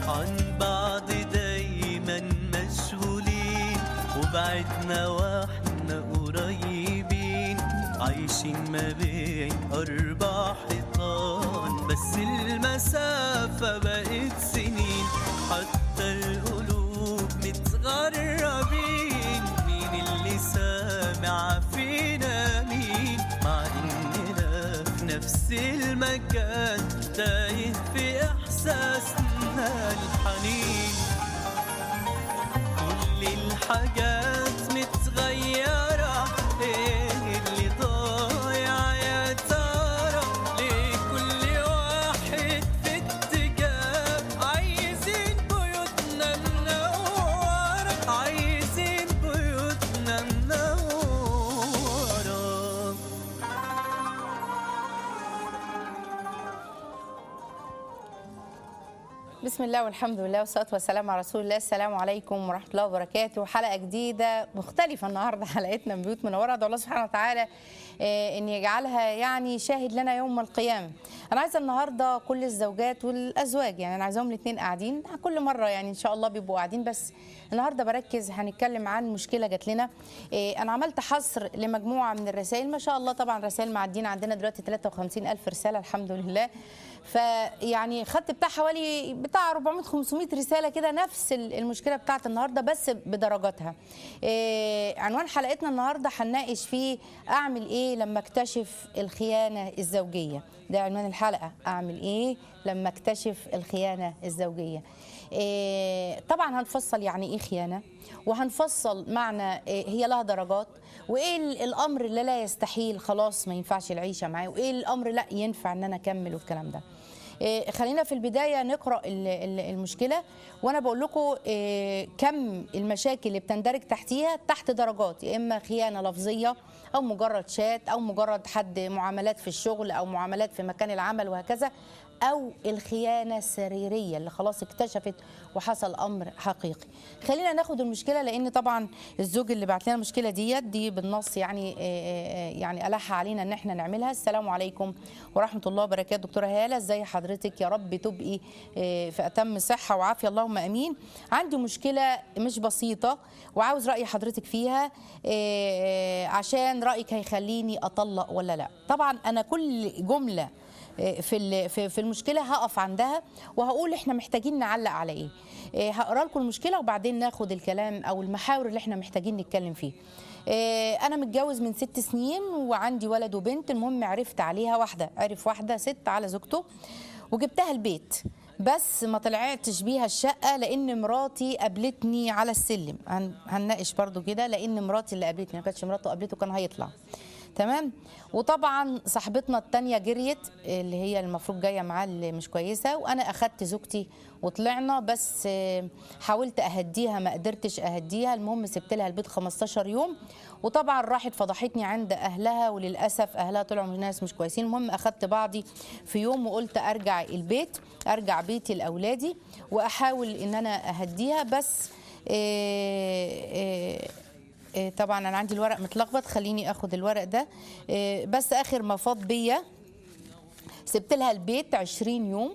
عن بعض دايما مشغولين وبعدنا واحنا قريبين عايشين ما بين أربع حيطان بس المسافة بقت سنين حتى القلوب متغربين مين اللي سامع فينا مين مع إننا في نفس المكان تايه في إحساسنا الحنين كل الحاجات متغيرة ايه اللي ضايع يا ترى ليه كل واحد في اتجاه عايزين بيوتنا منورة عايزين بيوتنا منورة بسم الله والحمد لله والصلاه والسلام على رسول الله السلام عليكم ورحمه الله وبركاته حلقه جديده مختلفه النهارده حلقتنا من بيوت منوره ادعو الله سبحانه وتعالى آه، ان يجعلها يعني شاهد لنا يوم القيامه انا عايزه النهارده كل الزوجات والازواج يعني انا عايزاهم الاثنين قاعدين كل مره يعني ان شاء الله بيبقوا قاعدين بس النهارده بركز هنتكلم عن مشكله جات لنا آه، انا عملت حصر لمجموعه من الرسائل ما شاء الله طبعا رسائل معدين عندنا دلوقتي 53 الف رساله الحمد لله فيعني خدت بتاع حوالي بتاع 400 500 رساله كده نفس ال- المشكله بتاعت النهارده بس بدرجاتها. إيه عنوان حلقتنا النهارده هنناقش فيه اعمل ايه لما اكتشف الخيانه الزوجيه. ده عنوان الحلقه اعمل ايه لما اكتشف الخيانه الزوجيه. إيه طبعا هنفصل يعني ايه خيانه وهنفصل معنى إيه هي لها درجات وايه ال- الامر اللي لا يستحيل خلاص ما ينفعش العيشه معاه وايه الامر لا ينفع ان انا اكمل والكلام ده إيه، خلينا في البدايه نقرا ال- ال- المشكله وانا بقول لكم إيه، كم المشاكل اللي بتندرج تحتيها تحت درجات يا اما خيانه لفظيه او مجرد شات او مجرد حد معاملات في الشغل او معاملات في مكان العمل وهكذا او الخيانه السريريه اللي خلاص اكتشفت وحصل امر حقيقي خلينا ناخد المشكله لان طبعا الزوج اللي بعت لنا المشكله ديت دي بالنص يعني آه، آه، يعني الح علينا ان احنا نعملها السلام عليكم ورحمه الله وبركاته دكتوره هاله ازي حضرتك يا رب تبقي آه، في اتم صحه وعافيه اللهم امين عندي مشكله مش بسيطه وعاوز راي حضرتك فيها آه، عشان رايك هيخليني اطلق ولا لا طبعا انا كل جمله في ال- في في المشكله هقف عندها وهقول احنا محتاجين نعلق على ايه إيه، هقرا لكم المشكله وبعدين ناخد الكلام او المحاور اللي احنا محتاجين نتكلم فيه إيه، انا متجوز من ست سنين وعندي ولد وبنت المهم عرفت عليها واحده عرف واحده ست على زوجته وجبتها البيت بس ما طلعتش بيها الشقه لان مراتي قابلتني على السلم هن- هنناقش برضو كده لان مراتي اللي قابلتني ما كانتش مراته قابلته كان هيطلع تمام وطبعا صاحبتنا التانية جريت اللي هي المفروض جايه معاه اللي مش كويسه وانا اخدت زوجتي وطلعنا بس آه، حاولت اهديها ما قدرتش اهديها المهم سبت لها البيت 15 يوم وطبعا راحت فضحتني عند اهلها وللاسف اهلها طلعوا من ناس مش كويسين المهم اخدت بعضي في يوم وقلت ارجع البيت ارجع بيتي لاولادي واحاول ان انا اهديها بس آه، آه، إيه، طبعا انا عندي الورق متلخبط خليني اخد الورق ده إيه، بس اخر ما فاض بيا سبت لها البيت 20 يوم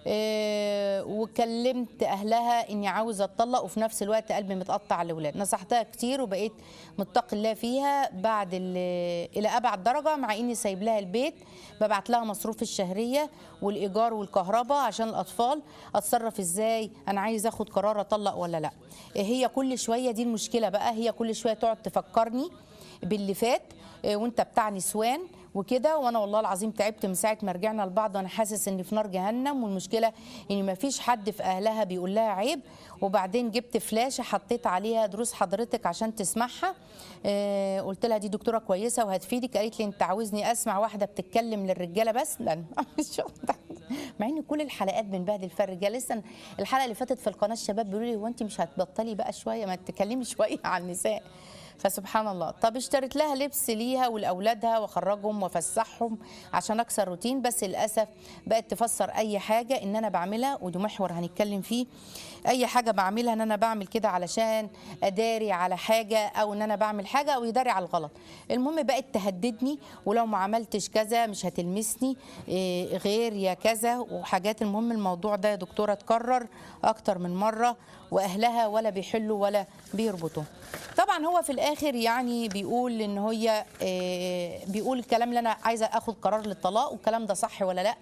إيه، وكلمت اهلها اني عاوزه اتطلق وفي نفس الوقت قلبي متقطع على الاولاد نصحتها كتير وبقيت متقي الله فيها بعد ال- الى ابعد درجه مع اني سايب لها البيت ببعت لها مصروف الشهريه والايجار والكهرباء عشان الاطفال اتصرف ازاي انا عايز اخد قرار اطلق ولا لا إيه، هي كل شويه دي المشكله بقى هي كل شويه تقعد تفكرني باللي فات إيه، وانت بتاع نسوان وكده وانا والله العظيم تعبت من ساعه ما رجعنا لبعض وانا حاسس اني في نار جهنم والمشكله ان ما فيش حد في اهلها بيقول لها عيب وبعدين جبت فلاشه حطيت عليها دروس حضرتك عشان تسمعها آه قلت لها دي دكتوره كويسه وهتفيدك قالت لي انت عاوزني اسمع واحده بتتكلم للرجاله بس لا أنا مش واخدة. مع ان كل الحلقات بنبهدل فيها الرجاله لسه الحلقه اللي فاتت في القناه الشباب بيقولوا لي هو انت مش هتبطلي بقى شويه ما تتكلمي شويه عن النساء فسبحان الله طب اشتريت لها لبس ليها ولاولادها واخرجهم وافسحهم عشان اكسر روتين بس للاسف بقت تفسر اي حاجه ان انا بعملها ودي محور هنتكلم فيه اي حاجه بعملها ان انا بعمل كده علشان اداري على حاجه او ان انا بعمل حاجه او يداري على الغلط المهم بقت تهددني ولو ما عملتش كذا مش هتلمسني إيه، غير يا كذا وحاجات المهم الموضوع ده يا دكتوره اتكرر اكتر من مره واهلها ولا بيحلوا ولا بيربطوا طبعا هو في الاخر يعني بيقول ان هي إيه، بيقول الكلام اللي انا عايزه اخد قرار للطلاق والكلام ده صح ولا لا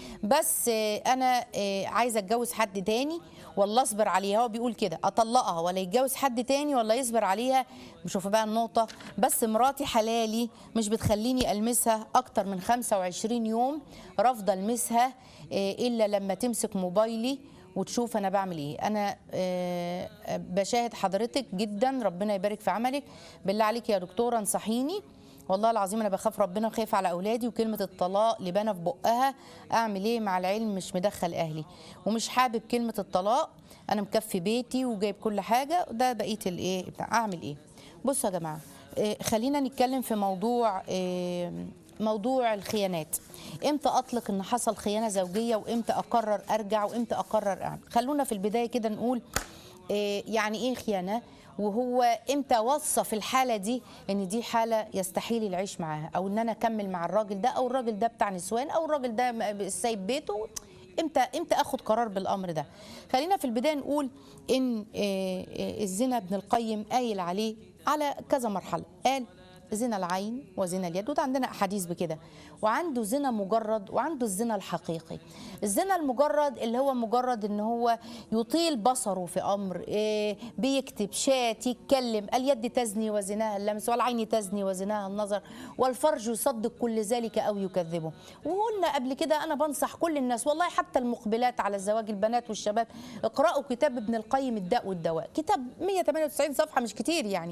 بس إيه، انا إيه، عايزه اتجوز حد تاني والله اصبر عليها هو بيقول كده اطلقها ولا يتجوز حد تاني ولا يصبر عليها شوف بقى النقطه بس مراتي حلالي مش بتخليني المسها اكتر من 25 يوم رافضه المسها إيه، الا لما تمسك موبايلي وتشوف انا بعمل ايه انا آه، بشاهد حضرتك جدا ربنا يبارك في عملك بالله عليك يا دكتوره انصحيني والله العظيم انا بخاف ربنا وخايف على اولادي وكلمه الطلاق لبانه في بقها اعمل ايه مع العلم مش مدخل اهلي ومش حابب كلمه الطلاق انا مكفي بيتي وجايب كل حاجه ده بقيه الايه بتاع اعمل ايه بصوا يا جماعه آه، خلينا نتكلم في موضوع آه، موضوع الخيانات امتى اطلق ان حصل خيانه زوجيه وامتى اقرر ارجع وامتى اقرر اعمل خلونا في البدايه كده نقول آه، يعني ايه خيانه وهو امتى وصف الحاله دي ان دي حاله يستحيل العيش معاها او ان انا اكمل مع الراجل ده او الراجل ده بتاع نسوان او الراجل ده م- سايب بيته امتى امتى اخد قرار بالامر ده خلينا في البدايه نقول ان آه، آه، الزنا ابن القيم قايل عليه على كذا مرحله قال زنا العين وزنا اليد وده عندنا احاديث بكده وعنده زنا مجرد وعنده الزنا الحقيقي الزنا المجرد اللي هو مجرد ان هو يطيل بصره في امر إيه بيكتب شات يتكلم اليد تزني وزناها اللمس والعين تزني وزناها النظر والفرج يصدق كل ذلك او يكذبه وقلنا قبل كده انا بنصح كل الناس والله حتى المقبلات على الزواج البنات والشباب اقرأوا كتاب ابن القيم الداء والدواء كتاب 198 صفحه مش كتير يعني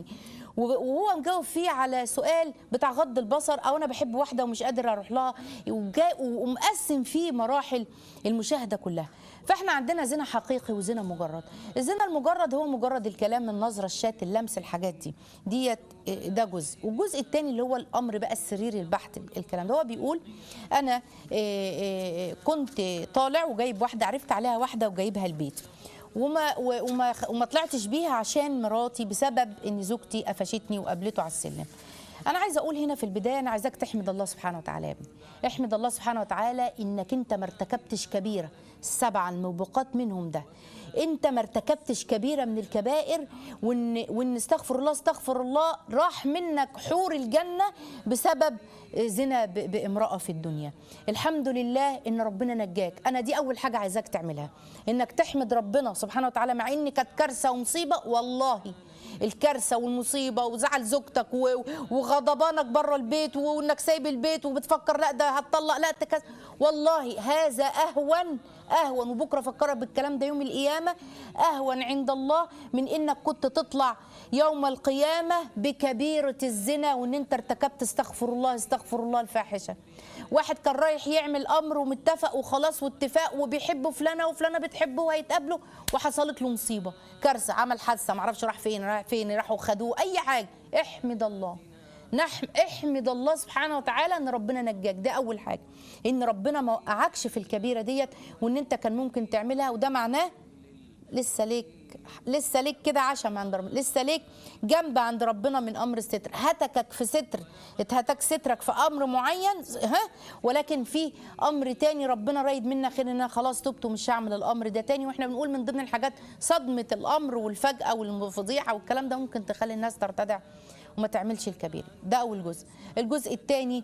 وهو مجاوب فيه على سؤال بتاع غض البصر او انا بحب واحده ومش قادر اروح لها وجا- ومقسم فيه مراحل المشاهده كلها فاحنا عندنا زنا حقيقي وزنا مجرد الزنا المجرد هو مجرد الكلام النظره الشات اللمس الحاجات دي ديت إيه، ده جزء والجزء الثاني اللي هو الامر بقى السريري البحت الكلام ده هو بيقول انا إيه، إيه، كنت طالع وجايب واحده عرفت عليها واحده وجايبها البيت وما وما وما طلعتش بيها عشان مراتي بسبب ان زوجتي قفشتني وقابلته على السلم انا عايزه اقول هنا في البدايه انا عايزاك تحمد الله سبحانه وتعالى يا ابني احمد الله سبحانه وتعالى انك انت ما ارتكبتش كبيره السبعه الموبقات منهم ده انت ما ارتكبتش كبيره من الكبائر وان وان استغفر الله استغفر الله راح منك حور الجنه بسبب زنا ب- بامراه في الدنيا الحمد لله ان ربنا نجاك انا دي اول حاجه عايزاك تعملها انك تحمد ربنا سبحانه وتعالى مع ان كانت كارثه ومصيبه والله الكارثه والمصيبه وزعل زوجتك و- وغضبانك بره البيت وانك سايب البيت وبتفكر لا ده هتطلق لا تكز والله هذا اهون اهون وبكره فكرك بالكلام ده يوم القيامه اهون عند الله من انك كنت تطلع يوم القيامه بكبيره الزنا وان انت ارتكبت استغفر الله استغفر الله الفاحشه واحد كان رايح يعمل امر ومتفق وخلاص واتفاق وبيحب فلانه وفلانه بتحبه وهيتقابلوا وحصلت له مصيبه كارثه عمل حادثه معرفش راح فين راح فين راحوا خدوه اي حاجه احمد الله نحم احمد الله سبحانه وتعالى ان ربنا نجاك ده اول حاجه ان ربنا ما وقعكش في الكبيره ديت وان انت كان ممكن تعملها وده معناه لسه ليك لسه ليك كده عشم عند ربنا لسه ليك جنب عند ربنا من امر الستر هتكك في ستر اتهتك سترك في امر معين ها ولكن في امر تاني ربنا رايد منك خير ان انا خلاص تبت ومش هعمل الامر ده تاني واحنا بنقول من ضمن الحاجات صدمه الامر والفجاه والفضيحه والكلام ده ممكن تخلي الناس ترتدع وما تعملش الكبير ده اول جزء الجزء الثاني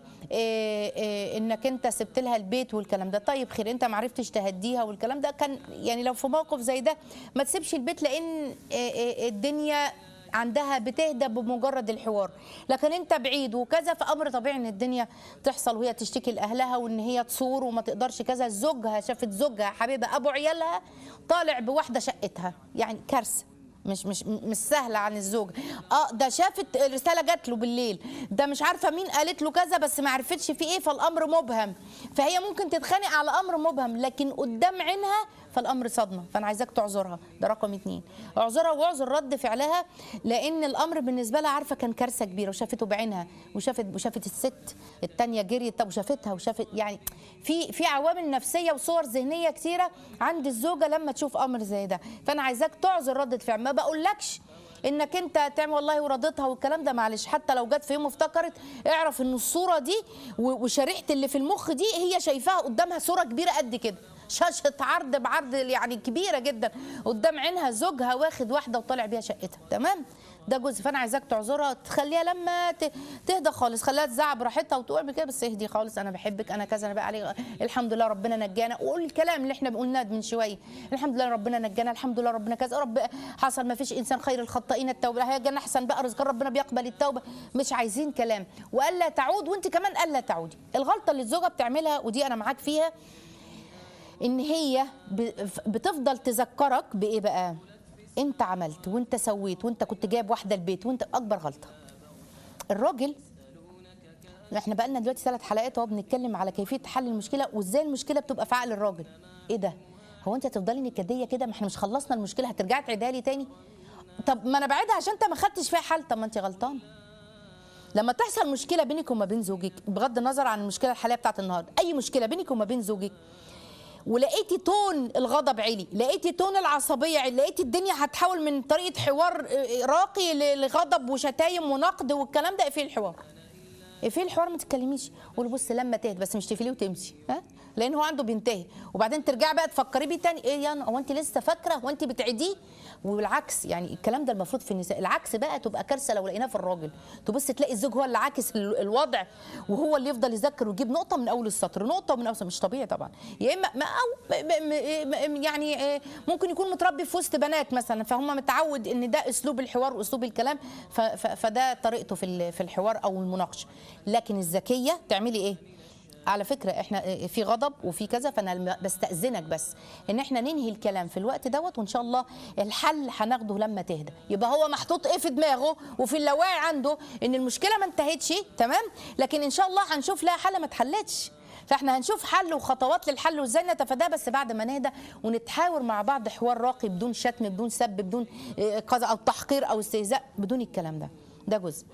انك انت سبت لها البيت والكلام ده طيب خير انت ما عرفتش تهديها والكلام ده كان يعني لو في موقف زي ده ما تسيبش البيت لان آه، آه، الدنيا عندها بتهدى بمجرد الحوار لكن انت بعيد وكذا فامر طبيعي ان الدنيا تحصل وهي تشتكي لاهلها وان هي تصور وما تقدرش كذا زوجها شافت زوجها حبيبها ابو عيالها طالع بواحده شقتها يعني كارثه مش مش مش سهله عن الزوج اه ده شافت الرساله جات له بالليل ده مش عارفه مين قالت له كذا بس ما عرفتش في ايه فالامر مبهم فهي ممكن تتخانق على امر مبهم لكن قدام عينها فالامر صدمه فانا عايزاك تعذرها ده رقم اتنين اعذرها واعذر رد فعلها لان الامر بالنسبه لها عارفه كان كارثه كبيره وشافته بعينها وشافت وشافت الست التانيه جريت طب وشافتها وشافت يعني في في عوامل نفسيه وصور ذهنيه كتيره عند الزوجه لما تشوف امر زي ده فانا عايزاك تعذر رده فعل ما بقولكش انك انت تعمل والله ورضيتها والكلام ده معلش حتى لو جت في يوم افتكرت اعرف ان الصوره دي و- وشريحه اللي في المخ دي هي شايفاها قدامها صوره كبيره قد كده شاشه عرض بعرض يعني كبيره جدا قدام عينها زوجها واخد واحده وطالع بيها شقتها تمام ده جزء فانا عايزاك تعذرها تخليها لما ت- تهدى خالص خليها تزعق براحتها وتقول كده بس اهدي خالص انا بحبك انا كذا انا بقى علي الحمد لله ربنا نجانا وقول الكلام اللي احنا قلناه من شويه الحمد لله ربنا نجانا الحمد لله ربنا كذا رب حصل ما فيش انسان خير الخطائين التوبه هي جنة احسن بقى رزق ربنا بيقبل التوبه مش عايزين كلام والا تعود وانت كمان الا تعودي الغلطه اللي الزوجه بتعملها ودي انا معاك فيها ان هي ب- بتفضل تذكرك بايه بقى انت عملت وانت سويت وانت كنت جايب واحده البيت وانت اكبر غلطه الراجل احنا بقى لنا دلوقتي ثلاث حلقات اهو بنتكلم على كيفيه حل المشكله وازاي المشكله بتبقى في عقل الراجل ايه ده هو انت هتفضلي نكديه كده ما احنا مش خلصنا المشكله هترجعي تعيدها لي تاني طب ما انا بعيدها عشان انت ما خدتش فيها حل طب ما انت غلطانه لما تحصل مشكله بينك وما بين زوجك بغض النظر عن المشكله الحاليه بتاعت النهارده اي مشكله بينك وما بين زوجك ولقيتي تون الغضب عالي لقيتي تون العصبيه عالي لقيتي الدنيا هتحول من طريقه حوار آه، راقي ل- لغضب وشتايم ونقد والكلام ده اقفلي الحوار اقفلي الحوار ما تتكلميش قولي بص لما تهدى بس مش تقفليه وتمشي ها لان هو عنده بينتهي وبعدين ترجعي بقى تفكري بيه تاني ايه يعني هو انت لسه فاكره هو انت بتعيديه والعكس يعني الكلام ده المفروض في النساء العكس بقى تبقى كارثه لو لقيناه في الراجل تبص تلاقي الزوج هو اللي عاكس ال- الوضع وهو اللي يفضل يذكر ويجيب نقطه من اول السطر نقطه من اول السطر. مش طبيعي طبعا يا اما ما او م- م- م- يعني آه، ممكن يكون متربي في وسط بنات مثلا فهم متعود ان ده اسلوب الحوار واسلوب الكلام ف- ف- فده طريقته في ال- في الحوار او المناقشه لكن الذكيه تعملي ايه على فكره احنا في غضب وفي كذا فانا بستاذنك بس ان احنا ننهي الكلام في الوقت دوت وان شاء الله الحل هناخده لما تهدى يبقى هو محطوط ايه في دماغه وفي اللاواعي عنده ان المشكله ما انتهتش تمام لكن ان شاء الله هنشوف لها حل ما اتحلتش فاحنا هنشوف حل وخطوات للحل وازاي نتفاداه بس بعد ما نهدى ونتحاور مع بعض حوار راقي بدون شتم بدون سب بدون إيه، قذى او تحقير او استهزاء بدون الكلام ده ده جزء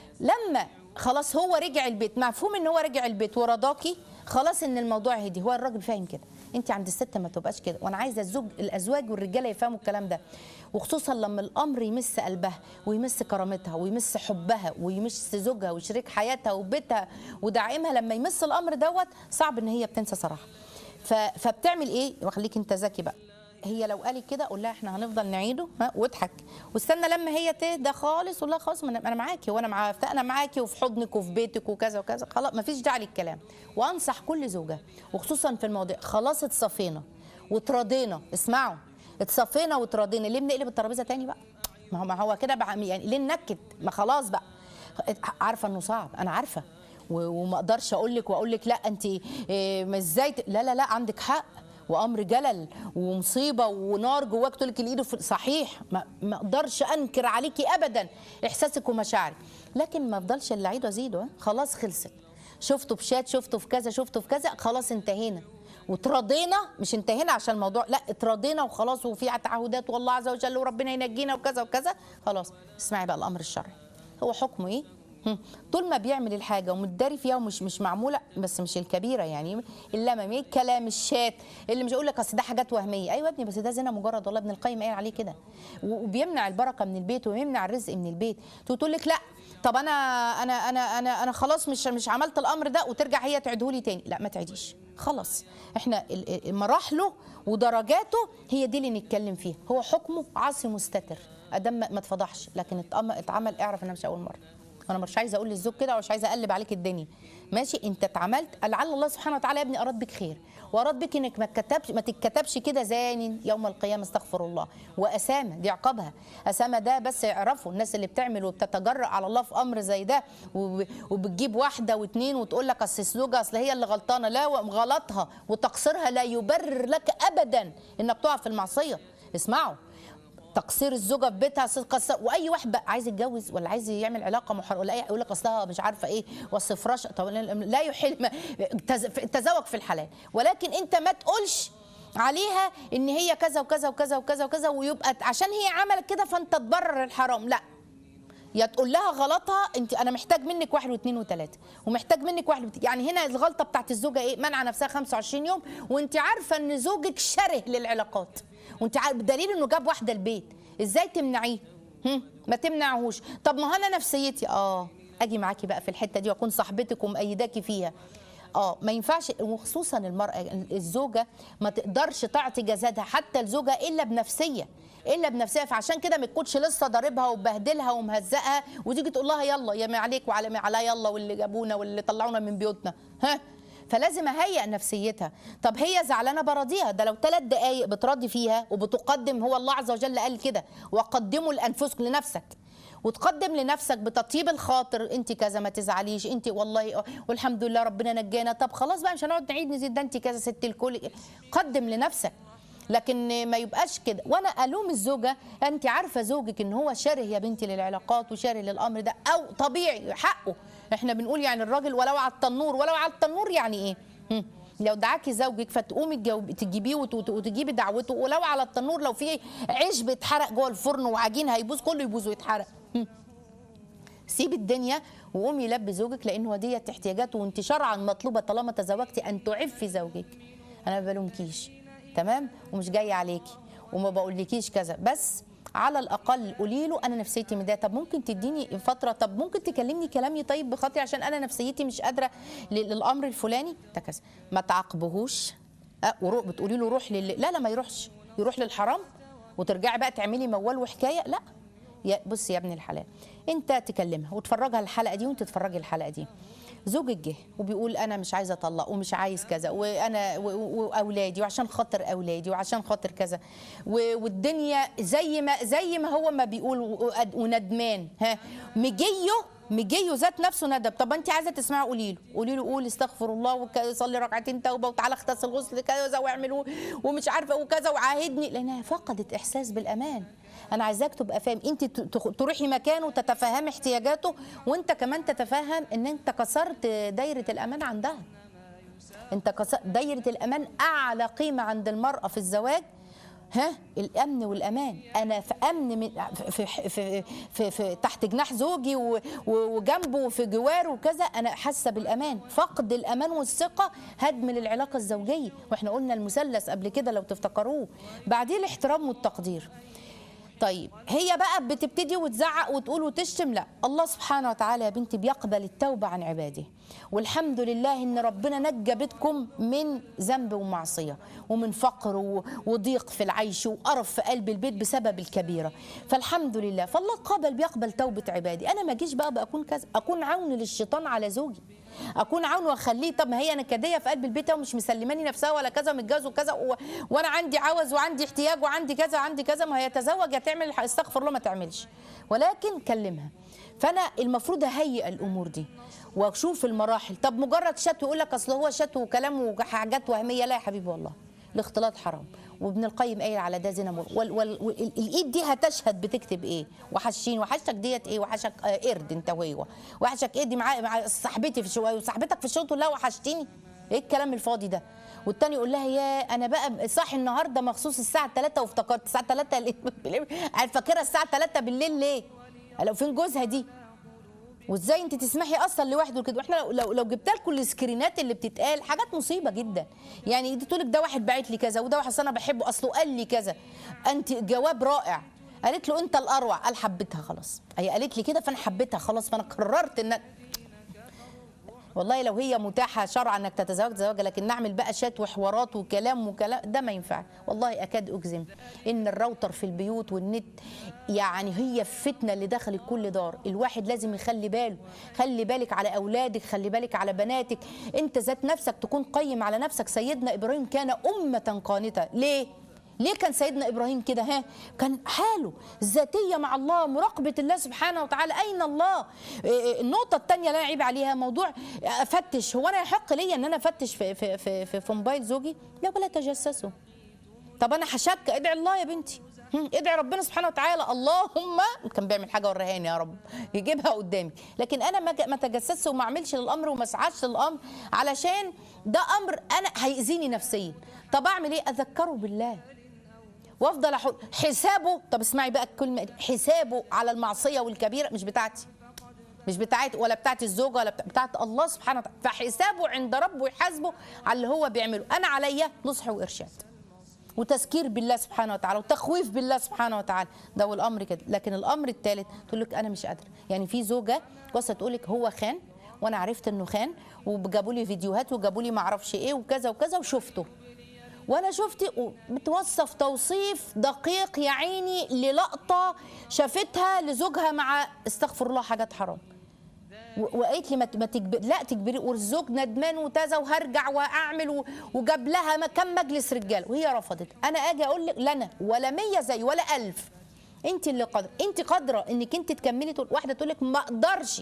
لما خلاص هو رجع البيت مفهوم ان هو رجع البيت ورضاكي خلاص ان الموضوع هدي هو الراجل فاهم كده انت عند الست ما تبقاش كده وانا عايزه الزوج الازواج والرجاله يفهموا الكلام ده وخصوصا لما الامر يمس قلبها ويمس كرامتها ويمس حبها ويمس زوجها وشريك حياتها وبيتها ودعائمها لما يمس الامر دوت صعب ان هي بتنسى صراحه ف... فبتعمل ايه وخليك انت ذكي بقى هي لو قالت كده قول لها احنا هنفضل نعيده ها واضحك واستنى لما هي تهدى خالص قول لها خلاص ما انا أنا معاكي وانا مع انا معاكي وفي حضنك وفي بيتك وكذا وكذا خلاص ما فيش داعي للكلام وانصح كل زوجه وخصوصا في المواضيع خلاص اتصفينا وتراضينا اسمعوا اتصفينا وتراضينا ليه بنقلب الترابيزه تاني بقى ما هو ما هو كده بقى يعني ليه ننكد ما خلاص بقى عارفه انه صعب انا عارفه و- وما اقدرش اقول لك واقول لك لا انت إيه، ما ازاي ت- لا لا لا عندك حق وامر جلل ومصيبه ونار جواك تقول لك الايد في- صحيح ما ما اقدرش انكر عليكي ابدا احساسك ومشاعرك لكن ما افضلش اللي اعيده ازيده ها؟ خلاص خلصت شفته في شات شفته في كذا شفته في كذا خلاص انتهينا وتراضينا مش انتهينا عشان الموضوع لا اتراضينا وخلاص وفي تعهدات والله عز وجل وربنا ينجينا وكذا وكذا خلاص اسمعي بقى الامر الشرعي هو حكمه ايه هم. طول ما بيعمل الحاجه ومتداري فيها ومش مش معموله بس مش الكبيره يعني اللمم ايه الكلام الشات اللي مش اقول لك اصل ده حاجات وهميه ايوه يا ابني بس ده زنا مجرد والله ابن القيم قايل عليه كده و- وبيمنع البركه من البيت ويمنع الرزق من البيت تقول لك لا طب انا انا انا انا انا خلاص مش مش عملت الامر ده وترجع هي تعيده لي تاني لا ما تعيديش خلاص احنا ال- ال- مراحله ودرجاته هي دي اللي نتكلم فيها هو حكمه عاصي مستتر ادم ما ما اتفضحش لكن اتأم- اتعمل اعرف انها مش اول مره انا مش عايزه اقول للزوج كده ومش عايزه اقلب عليك الدنيا ماشي انت اتعملت لعل الله سبحانه وتعالى يا ابني اراد بك خير واراد بك انك ما تكتبش ما تتكتبش كده زان يوم القيامه استغفر الله واسامه دي عقابها اسامه ده بس اعرفوا الناس اللي بتعمل وبتتجرأ على الله في امر زي ده وب- وبتجيب واحده واثنين وتقول لك اصل الزوجه اصل هي اللي غلطانه لا غلطها وتقصيرها لا يبرر لك ابدا انك تقع في المعصيه اسمعوا تقصير الزوجه في بيتها أصل قص- واي واحد بقى عايز يتجوز ولا عايز يعمل علاقه محرمه ولا أي- يقول لك اصلها مش عارفه ايه واصل فراش طب لا يحل ما- تز- التزوج في الحلال ولكن انت ما تقولش عليها ان هي كذا وكذا وكذا وكذا وكذا ويبقى عشان هي عملت كده فانت تبرر الحرام لا يا تقول لها غلطها انت انا محتاج منك واحد واثنين وثلاثه ومحتاج منك واحد وت... يعني هنا الغلطه بتاعت الزوجه ايه منع نفسها 25 يوم وانت عارفه ان زوجك شره للعلاقات وانت عارف بدليل انه جاب واحده البيت ازاي تمنعيه هم؟ ما تمنعهوش طب ما هو انا نفسيتي اه اجي معاكي بقى في الحته دي واكون صاحبتك ومأيداكي فيها اه ما ينفعش وخصوصا المراه الزوجه ما تقدرش تعطي جسدها حتى الزوجه الا بنفسيه الا بنفسها فعشان كده ما تكونش لسه ضاربها وبهدلها ومهزقها وتيجي تقول لها يلا يا ما عليك وعلى ما عليا يلا واللي جابونا واللي طلعونا من بيوتنا ها فلازم اهيئ نفسيتها طب هي زعلانه براضيها ده لو ثلاث دقائق بتراضي فيها وبتقدم هو الله عز وجل قال كده وقدموا لانفسكم لنفسك وتقدم لنفسك بتطيب الخاطر انت كذا ما تزعليش انت والله والحمد لله ربنا نجانا طب خلاص بقى مش هنقعد نعيد نزيد ده انت كذا ست الكل قدم لنفسك لكن ما يبقاش كده وانا الوم الزوجه انت عارفه زوجك ان هو شره يا بنتي للعلاقات وشاره للامر ده او طبيعي حقه احنا بنقول يعني الراجل ولو على التنور ولو على التنور يعني ايه هم. لو دعاكي زوجك فتقومي تجاوب- تجيبيه وت- وت- وتجيبي دعوته ولو على التنور لو في عيش بيتحرق جوه الفرن وعجين هيبوظ كله يبوظ ويتحرق هم. سيب الدنيا وقومي لبي زوجك لان هو ديت احتياجاته وانت شرعا مطلوبه طالما تزوجتي ان تعفي زوجك انا ما بلومكيش تمام ومش جايه عليكي وما بقولكيش كذا بس على الاقل قولي له انا نفسيتي مضايقه طب ممكن تديني فتره طب ممكن تكلمني كلام يطيب بخاطري عشان انا نفسيتي مش قادره ل- للامر الفلاني ده كذا ما تعاقبهوش أه وروح بتقولي له روح لل... لا لا ما يروحش يروح للحرام وترجعي بقى تعملي موال وحكايه لا يا بص يا ابن الحلال انت تكلمها وتفرجها الحلقه دي وانت تتفرجي الحلقه دي زوجك جه وبيقول انا مش عايزه اطلق ومش عايز كذا وانا و- و- واولادي وعشان خاطر اولادي وعشان خاطر كذا و- والدنيا زي ما زي ما هو ما بيقول و- وندمان ها مجيه مجيه ذات نفسه ندب طب انت عايزه تسمعي قولي له قولي له قول استغفر الله وصلي ركعتين توبه وتعالى اغتسل غسل كذا واعمل ومش عارفه وكذا وعاهدني لانها فقدت احساس بالامان انا عايزاك تبقى فاهم انت ت- تخ- تروحي مكانه وتتفهمي احتياجاته وانت كمان تتفهم ان انت كسرت دايره الامان عندها انت كسر دايره الامان اعلى قيمه عند المراه في الزواج ها الامن والامان انا في امن من في في في, في, في تحت جناح زوجي و- و- وجنبه وفي جواره وكذا انا حاسه بالامان فقد الامان والثقه هدم للعلاقه الزوجيه واحنا قلنا المثلث قبل كده لو تفتكروه بعديه الاحترام والتقدير طيب هي بقى بتبتدي وتزعق وتقول وتشتم لا الله سبحانه وتعالى يا بنتي بيقبل التوبة عن عباده والحمد لله ان ربنا نجى بيتكم من ذنب ومعصية ومن فقر و- وضيق في العيش وقرف في قلب البيت بسبب الكبيرة فالحمد لله فالله قابل بيقبل توبة عبادي انا ما اجيش بقى, بقى اكون كذا اكون عون للشيطان على زوجي اكون عون واخليه طب ما هي نكديه في قلب البيت ومش مسلماني نفسها ولا كذا متجوز وكذا و... وانا عندي عوز وعندي احتياج وعندي كذا وعندي كذا ما هي يتزوج يا تعمل استغفر الله ما تعملش ولكن كلمها فانا المفروض اهيئ الامور دي واشوف المراحل طب مجرد شتو يقول لك اصل هو شتو وكلام وحاجات وهميه لا يا حبيبي والله الاختلاط حرام وابن القيم قايل على ده زنا مر وال وال وال الايد دي هتشهد بتكتب ايه وحشين وحشتك ديت ايه وحشك آه قرد انت وهو وحشك ايه دي مع, مع صاحبتي في الشغل وصاحبتك في الشغل تقول لها وحشتيني ايه الكلام الفاضي ده والتاني يقول لها يا انا بقى صاحي النهارده مخصوص الساعه 3 وافتكرت الساعه 3 بالليل أنا فاكرها الساعه 3 بالليل ليه لو فين جوزها دي وازاي انت تسمحي اصلا لوحده كده واحنا لو لو, لو جبت لكم السكرينات اللي بتتقال حاجات مصيبه جدا يعني دي تقول لك ده واحد باعت لي كذا وده واحد أصل انا بحبه اصله قال لي كذا انت جواب رائع قالت له انت الاروع قال حبيتها خلاص هي قالت لي كده فانا حبيتها خلاص فانا قررت ان والله لو هي متاحه شرعا انك تتزوج تزوجها لكن نعمل بقى شات وحوارات وكلام وكلام ده ما ينفع والله اكاد اجزم ان الراوتر في البيوت والنت يعني هي الفتنه اللي دخلت كل دار الواحد لازم يخلي باله خلي بالك على اولادك خلي بالك على بناتك انت ذات نفسك تكون قيم على نفسك سيدنا ابراهيم كان امه قانته ليه ليه كان سيدنا ابراهيم كده ها كان حاله ذاتيه مع الله مراقبه الله سبحانه وتعالى اين الله إيه النقطه الثانيه اللي انا عيب عليها موضوع افتش هو انا يحق ليا ان انا افتش في في في, في, في موبايل زوجي لا ولا تجسسوا طب انا هشك ادعي الله يا بنتي هم، ادعي ربنا سبحانه وتعالى اللهم كان بيعمل حاجه وريهاني يا رب يجيبها قدامي لكن انا ما ج- ما تجسسش وما اعملش للامر وما اسعاش للامر علشان ده امر انا هيأذيني نفسيا طب اعمل ايه اذكره بالله وافضل احط حسابه طب اسمعي بقى الكلمه دي، حسابه على المعصيه والكبيره مش بتاعتي مش بتاعت ولا بتاعت الزوجه ولا بتاعت, بتاعت الله سبحانه وتعالى فحسابه عند ربه يحاسبه على اللي هو بيعمله انا عليا نصح وارشاد وتذكير بالله سبحانه وتعالى وتخويف بالله سبحانه وتعالى ده هو الامر كده لكن الامر الثالث تقول لك انا مش قادره يعني في زوجه قصه تقول لك هو خان وانا عرفت انه خان وجابوا لي فيديوهات وجابوا لي ما اعرفش ايه وكذا وكذا وشفته وانا شفت بتوصف توصيف دقيق يا عيني للقطه شافتها لزوجها مع استغفر الله حاجات حرام و- وقالت لي ما ت- ما تجبر لا تجبري والزوج ندمان وتزا وهرجع واعمل و- وجاب لها ما- كم مجلس رجال وهي رفضت انا اجي اقول لك لنا ولا مية زي ولا ألف انت اللي قادره انت قادره انك انت تكملي تقول واحده تقول لك ما اقدرش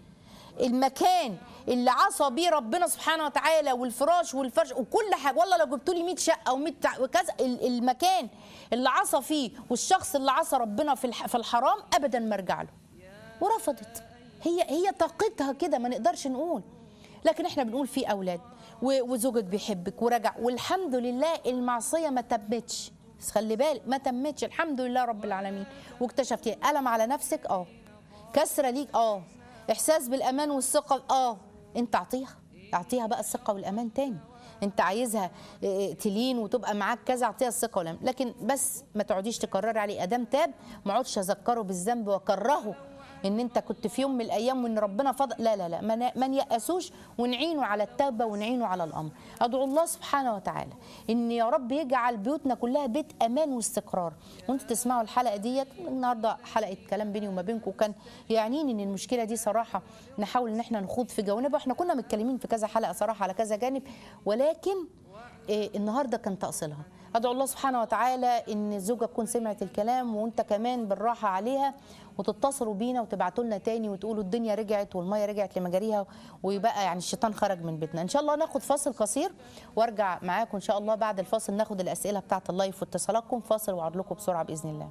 المكان اللي عصى بيه ربنا سبحانه وتعالى والفراش والفرش وكل حاجه والله لو جبت لي 100 شقه و100 وكذا ال- المكان اللي عصى فيه والشخص اللي عصى ربنا في الح- في الحرام ابدا ما ارجع له ورفضت هي هي طاقتها كده ما نقدرش نقول لكن احنا بنقول في اولاد و- وزوجك بيحبك ورجع والحمد لله المعصيه ما تمتش بس خلي بالك ما تمتش الحمد لله رب العالمين واكتشفتي الم على نفسك اه كسره ليك اه احساس بالامان والثقه اه انت اعطيها اعطيها بقى الثقه والامان تاني انت عايزها اه، تلين وتبقى معاك كذا اعطيها الثقه والامان لكن بس ما تقعديش تكرري عليه ادام تاب ما اقعدش اذكره بالذنب واكرهه ان انت كنت في يوم من الايام وان ربنا فضل لا لا لا ما ن- ما نيأسوش ونعينه على التوبه ونعينه على الامر ادعو الله سبحانه وتعالى ان يا رب يجعل بيوتنا كلها بيت امان واستقرار وانتوا تسمعوا الحلقه ديت النهارده حلقه كلام بيني وما بينكم كان يعنيني ان المشكله دي صراحه نحاول ان احنا نخوض في جوانبها احنا كنا متكلمين في كذا حلقه صراحه على كذا جانب ولكن إيه النهارده كان تأصيلها ادعو الله سبحانه وتعالى ان الزوجه تكون سمعت الكلام وانت كمان بالراحه عليها وتتصلوا بينا وتبعتوا لنا تاني وتقولوا الدنيا رجعت والميه رجعت لمجاريها ويبقى يعني الشيطان خرج من بيتنا ان شاء الله ناخد فاصل قصير وارجع معاكم ان شاء الله بعد الفاصل ناخد الاسئله بتاعه اللايف واتصالاتكم فاصل واعد لكم بسرعه باذن الله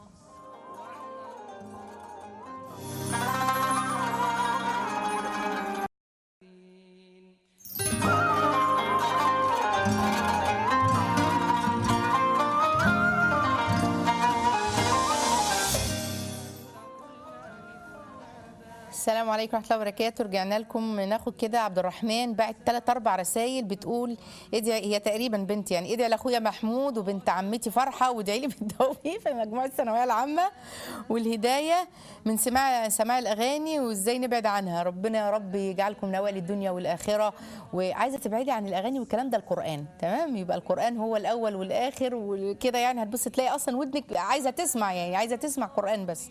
السلام عليكم ورحمه الله وبركاته رجعنا لكم ناخد كده عبد الرحمن بعت ثلاث اربع رسائل بتقول ادعي هي تقريبا بنت يعني ادعي لاخويا محمود وبنت عمتي فرحه وادعي لي بالتوفيق في مجموعه الثانويه العامه والهدايه من سماع سماع الاغاني وازاي نبعد عنها ربنا يا رب يجعلكم نوال الدنيا والاخره وعايزه تبعدي عن الاغاني والكلام ده القران تمام يبقى القران هو الاول والاخر وكده يعني هتبص تلاقي اصلا ودنك عايزه تسمع يعني عايزه تسمع قران بس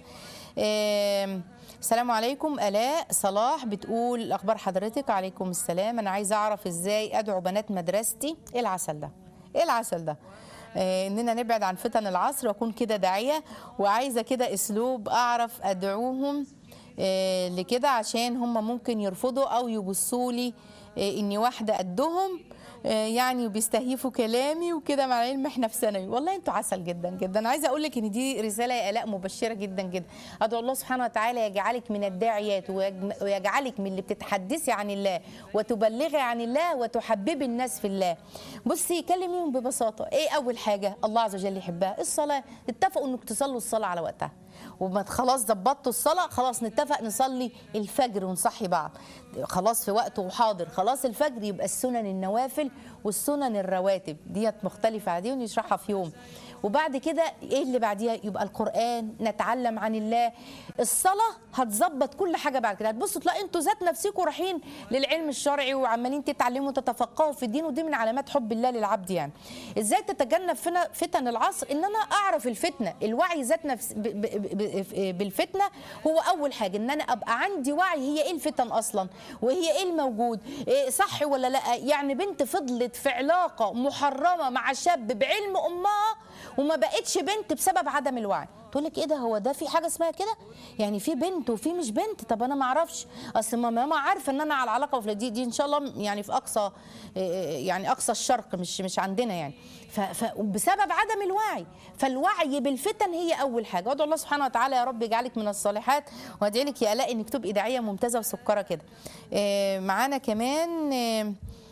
آم، السلام عليكم الاء صلاح بتقول اخبار حضرتك عليكم السلام انا عايزه اعرف ازاي ادعو بنات مدرستي ايه العسل ده ايه العسل ده آه، اننا نبعد عن فتن العصر واكون كده داعيه وعايزه كده اسلوب اعرف ادعوهم آه، لكده عشان هم ممكن يرفضوا او يبصوا لي آه، اني واحده قدهم آه، يعني بيستهيفوا كلامي وكده مع العلم احنا في ثانوي والله انتوا عسل جدا جدا عايزه اقول لك ان دي رساله يا الاء مبشره جدا جدا ادعو الله سبحانه وتعالى يجعلك من الداعيات ويجم- ويجعلك من اللي بتتحدثي عن الله وتبلغي عن الله وتحببي الناس في الله بصي كلميهم ببساطه ايه اول حاجه الله عز وجل يحبها الصلاه اتفقوا انك تصلوا الصلاه على وقتها وما خلاص ظبطتوا الصلاه خلاص نتفق نصلي الفجر ونصحي بعض خلاص في وقته وحاضر خلاص الفجر يبقى السنن النوافل والسنن الرواتب ديت مختلفه على دي ونشرحها في يوم وبعد كده ايه اللي بعديها يبقى القران نتعلم عن الله الصلاه هتظبط كل حاجه بعد كده هتبصوا تلاقي انتوا ذات نفسكم رايحين للعلم الشرعي وعمالين تتعلموا وتتفقهوا في الدين ودي من علامات حب الله للعبد يعني ازاي تتجنب فنا- فتن العصر ان انا اعرف الفتنه الوعي ذات نفس ب- ب- ب- بالفتنه هو اول حاجه ان انا ابقى عندي وعي هي ايه الفتن اصلا وهي ايه الموجود إيه صح ولا لا يعني بنت فضلت في علاقه محرمه مع شاب بعلم امها وما بقتش بنت بسبب عدم الوعي تقول لك ايه ده هو ده في حاجه اسمها كده يعني في بنت وفي مش بنت طب انا ما اعرفش اصل ما ماما عارفه ان انا على العلاقه في دي دي ان شاء الله يعني في اقصى يعني اقصى الشرق مش مش عندنا يعني ف- فبسبب عدم الوعي فالوعي بالفتن هي اول حاجه وادعو الله سبحانه وتعالى يا رب يجعلك من الصالحات وادعي لك يا الاء انك تبقي داعيه ممتازه وسكره كده آه، معانا كمان آه،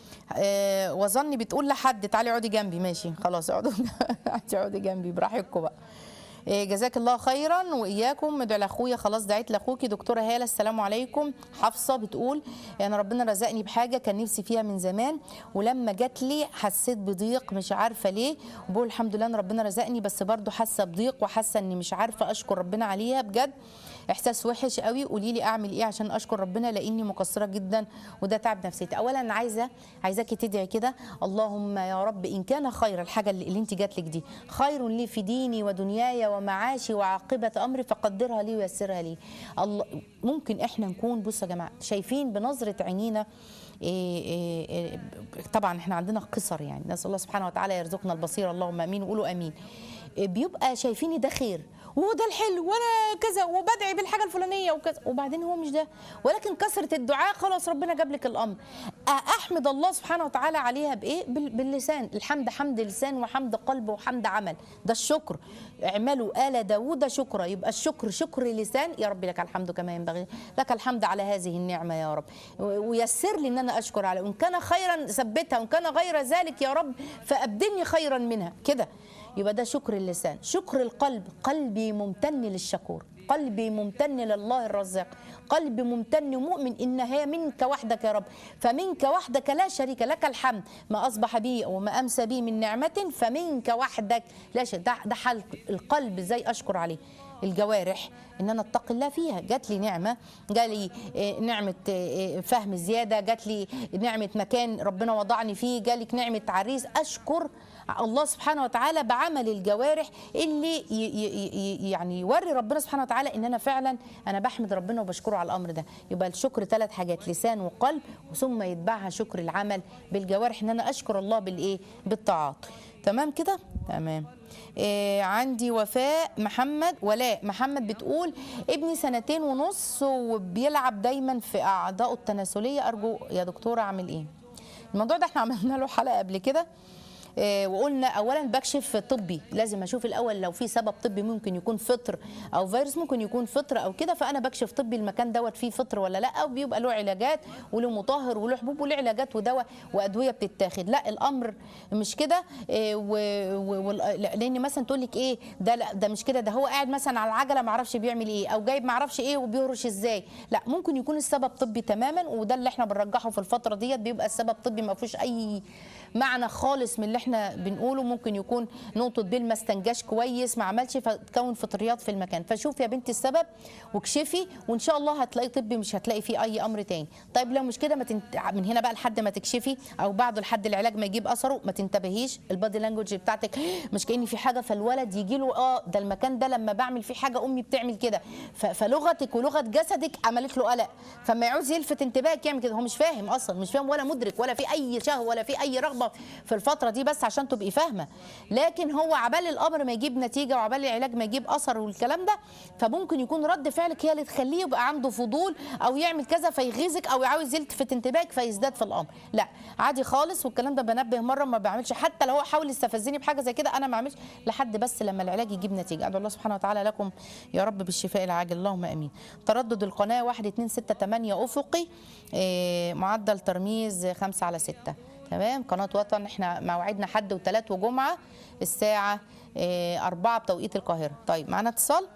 آه، وظني بتقول لحد تعالي اقعدي جنبي ماشي خلاص اقعدوا اقعدي جنبي براحتكم بقى إيه، جزاك الله خيرا واياكم ادعوا لاخويا خلاص دعيت لاخوكي دكتوره هاله السلام عليكم حفصه بتقول انا ربنا رزقني بحاجه كان نفسي فيها من زمان ولما جات لي حسيت بضيق مش عارفه ليه وبقول الحمد لله ان ربنا رزقني بس برضو حاسه بضيق وحاسه اني مش عارفه اشكر ربنا عليها بجد احساس وحش قوي قولي لي اعمل ايه عشان اشكر ربنا لاني مقصره جدا وده تعب نفسيتي اولا انا عايزه عايزاكي تدعي كده اللهم يا رب ان كان خير الحاجه اللي, اللي انت جات لك دي خير لي في ديني ودنياي ومعاشي وعاقبه امري فقدرها لي ويسرها لي الله ممكن احنا نكون بصوا يا جماعه شايفين بنظره عينينا إيه إيه إيه طبعا احنا عندنا قصر يعني نسال الله سبحانه وتعالى يرزقنا البصيره اللهم امين وقولوا امين إيه بيبقى شايفيني ده خير وهو ده الحلو وانا كذا وبدعي بالحاجه الفلانيه وكذا وبعدين هو مش ده ولكن كثره الدعاء خلاص ربنا جاب لك الامر احمد الله سبحانه وتعالى عليها بايه بال- باللسان الحمد حمد لسان وحمد قلب وحمد عمل ده الشكر اعملوا آل داوود شكرا يبقى الشكر شكر لسان يا رب لك الحمد كما ينبغي لك الحمد على هذه النعمة يا رب و- ويسر لي ان انا اشكر على وان كان خيرا ثبتها وان كان غير ذلك يا رب فابدلني خيرا منها كده يبقى ده شكر اللسان شكر القلب قلبي ممتن للشكور قلبي ممتن لله الرزاق قلبي ممتن ومؤمن ان هي منك وحدك يا رب فمنك وحدك لا شريك لك الحمد ما اصبح بي وما امسى بي من نعمه فمنك وحدك لا شيء ده, ده حال القلب ازاي اشكر عليه الجوارح ان انا اتقي الله فيها جات لي نعمه جالي آه، نعمه آه، فهم زياده جات لي نعمه مكان ربنا وضعني فيه جالك نعمه عريس اشكر الله سبحانه وتعالى بعمل الجوارح اللي ي- ي- ي- يعني يوري ربنا سبحانه وتعالى ان انا فعلا انا بحمد ربنا وبشكره على الامر ده يبقى الشكر ثلاث حاجات لسان وقلب ثم يتبعها شكر العمل بالجوارح ان انا اشكر الله بالايه بالطاعات تمام كده تمام إيه عندي وفاء محمد ولاء محمد بتقول ابني سنتين ونص وبيلعب دايما في اعضائه التناسليه ارجو يا دكتوره اعمل ايه الموضوع ده احنا عملنا له حلقه قبل كده آه، وقلنا اولا بكشف طبي لازم اشوف الاول لو في سبب طبي ممكن يكون فطر او فيروس ممكن يكون فطر او كده فانا بكشف طبي المكان دوت فيه فطر ولا لا وبيبقى له علاجات وله مطهر وله حبوب وله علاجات ودواء وادويه بتتاخد لا الامر مش كده آه، و- و- وال- لا، لان مثلا تقول لك ايه ده لا ده مش كده ده هو قاعد مثلا على العجله ما اعرفش بيعمل ايه او جايب ما اعرفش ايه وبيهرش ازاي لا ممكن يكون السبب طبي تماما وده اللي احنا بنرجحه في الفتره ديت بيبقى السبب طبي ما فيهوش اي معنى خالص من اللي احنا بنقوله ممكن يكون نقطه بيل ما استنجاش كويس ما عملش فتكون فطريات في المكان فشوف يا بنتي السبب واكشفي وان شاء الله هتلاقي طبي مش هتلاقي فيه اي امر تاني طيب لو مش كده ما تنت... من هنا بقى لحد ما تكشفي او بعده لحد العلاج ما يجيب اثره ما تنتبهيش البادي لانجوج بتاعتك مش كأن في حاجه فالولد يجي له اه ده المكان ده لما بعمل فيه حاجه امي بتعمل كده ف... فلغتك ولغه جسدك عملت له قلق فما يعوز يلفت انتباهك يعمل كده هو مش فاهم اصلا مش فاهم ولا مدرك ولا في اي شهوه ولا في اي رغبه في الفتره دي بس عشان تبقي فاهمه لكن هو عبال الامر ما يجيب نتيجه وعبال العلاج ما يجيب اثر والكلام ده فممكن يكون رد فعلك هي اللي تخليه يبقى عنده فضول او يعمل كذا فيغيظك او عاوز يلتفت انتباهك فيزداد في الامر لا عادي خالص والكلام ده بنبه مره ما بعملش حتى لو هو حاول يستفزني بحاجه زي كده انا ما اعملش لحد بس لما العلاج يجيب نتيجه ادعو الله سبحانه وتعالى لكم يا رب بالشفاء العاجل اللهم امين تردد القناه 1 2 6 8 افقي إيه، معدل ترميز 5 على 6 تمام قناه وطن احنا موعدنا حد وثلاث وجمعه الساعه إيه، 4 بتوقيت القاهره طيب معانا اتصال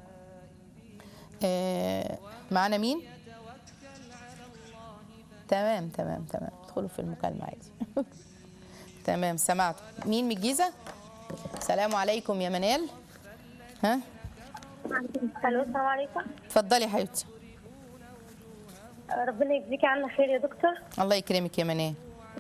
آه، معانا مين تمام تمام تمام ادخلوا في المكالمه عادي تمام سمعت مين من الجيزه السلام عليكم يا منال ها الو السلام عليكم اتفضلي يا حبيبتي ربنا يجزيكي عنا خير يا دكتور الله يكرمك يا منال